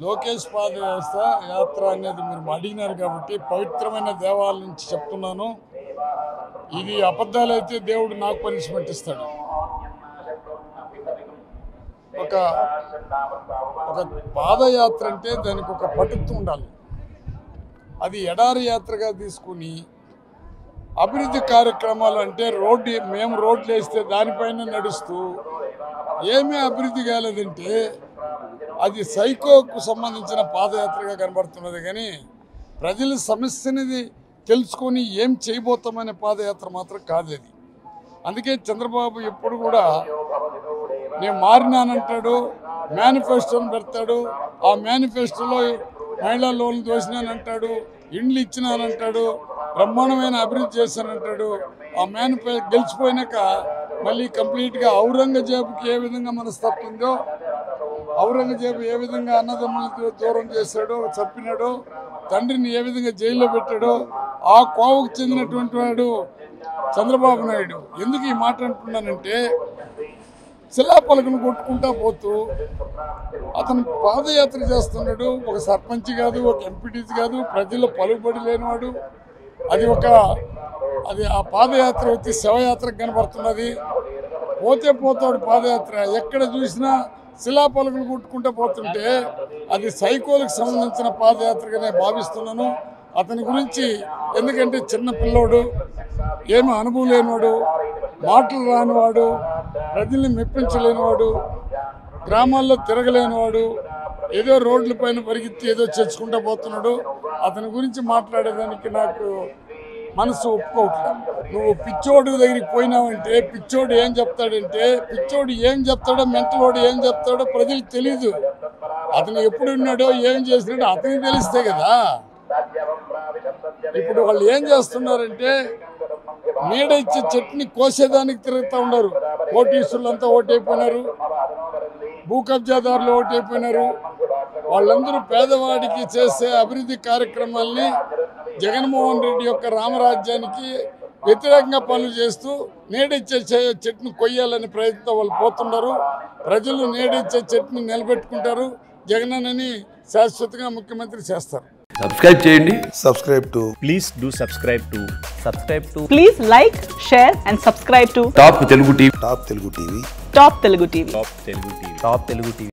లోకేష్ పాదయాత్ర యాత్ర అనేది మీరు అడిగినారు కాబట్టి పవిత్రమైన దేవాలయం నుంచి చెప్తున్నాను ఇది అబద్ధాలైతే దేవుడు నాకు పనిష్మెంట్ ఇస్తాడు ఒక ఒక పాదయాత్ర అంటే దానికి ఒక పటుత్వం ఉండాలి అది ఎడారి యాత్రగా తీసుకుని అభివృద్ధి కార్యక్రమాలు అంటే రోడ్డు మేము రోడ్లు వేస్తే దానిపైన నడుస్తూ ఏమీ అభివృద్ధి కాలేదంటే అది సైకోకు సంబంధించిన పాదయాత్రగా కనబడుతున్నది కానీ ప్రజల సమస్యనిది తెలుసుకొని ఏం చేయబోతామనే పాదయాత్ర మాత్రం కాదు అది అందుకే చంద్రబాబు ఎప్పుడు కూడా నేను మారినానంటాడు మేనిఫెస్టోని పెడతాడు ఆ మేనిఫెస్టోలో మహిళా లోన్లు దోసినానంటాడు ఇండ్లు ఇచ్చినానంటాడు బ్రహ్మాండమైన అభివృద్ధి చేశానంటాడు ఆ మేనిఫె గెలిచిపోయినాక మళ్ళీ కంప్లీట్గా ఔరంగజేబుకి ఏ విధంగా మనస్తత్వం ఉందో ఔరంగజేబు ఏ విధంగా అన్నదమ్ములకి దూరం చేశాడో చంపినాడో తండ్రిని ఏ విధంగా జైల్లో పెట్టాడో ఆ కోవకు చెందినటువంటి వాడు చంద్రబాబు నాయుడు ఎందుకు ఈ మాట అంటున్నానంటే శిలాపలకను కొట్టుకుంటా పోతూ అతను పాదయాత్ర చేస్తున్నాడు ఒక సర్పంచ్ కాదు ఒక ఎంపీటీసీ కాదు ప్రజల్లో పలుకుబడి లేనివాడు అది ఒక అది ఆ పాదయాత్ర వచ్చి శవయాత్రకు కనబడుతున్నది పోతే పోతాడు పాదయాత్ర ఎక్కడ చూసినా శిలాపలకలు కొట్టుకుంటూ పోతుంటే అది సైకోలకు సంబంధించిన పాదయాత్రగానే భావిస్తున్నాను అతని గురించి ఎందుకంటే చిన్న పిల్లోడు ఏమి అనుభవం లేనివాడు మాటలు రానివాడు ప్రజల్ని మెప్పించలేనివాడు గ్రామాల్లో తిరగలేనివాడు ఏదో రోడ్ల పైన పరిగెత్తి ఏదో చర్చుకుంటూ పోతున్నాడు అతని గురించి మాట్లాడేదానికి నాకు మనసు ఒప్పుకోవట్లేదు నువ్వు పిచ్చోడు దగ్గరికి పోయినావంటే పిచ్చోడు ఏం చెప్తాడంటే పిచ్చోడు ఏం చెప్తాడో మెంటలోడు ఏం చెప్తాడో ప్రజలకు తెలియదు అతను ఎప్పుడు ఉన్నాడో ఏం చేసినాడో అతనికి తెలిస్తే కదా ఇప్పుడు వాళ్ళు ఏం చేస్తున్నారంటే నీడ ఇచ్చే చెట్టుని కోసేదానికి తిరుగుతూ ఉన్నారు కోటీశ్వరులంతా ఓటైపోయినారు భూ కబ్జాదారులు ఓటైపోయినారు వాళ్ళందరూ పేదవాడికి చేసే అభివృద్ధి కార్యక్రమాల్ని జగన్మోహన్ రెడ్డి యొక్క రామరాజ్యానికి వ్యతిరేకంగా పనులు చేస్తూ నేడిచ్చే చె- చెట్టును కొయ్యాలనే ప్రయత్నంతో వాళ్ళు పోతున్నారు ప్రజలు నేడిచ్చే చెట్టుని నిలబెట్టుకుంటారు జగనన్నని శాశ్వతంగా ముఖ్యమంత్రి చేస్తారు సబ్స్క్రైబ్ చేయండి subscribe to please do subscribe to subscribe to Please like, share, and subscribe to top Telugu TV Top Telugu TV. Top Telugu TV. top telugu tv top telugu tv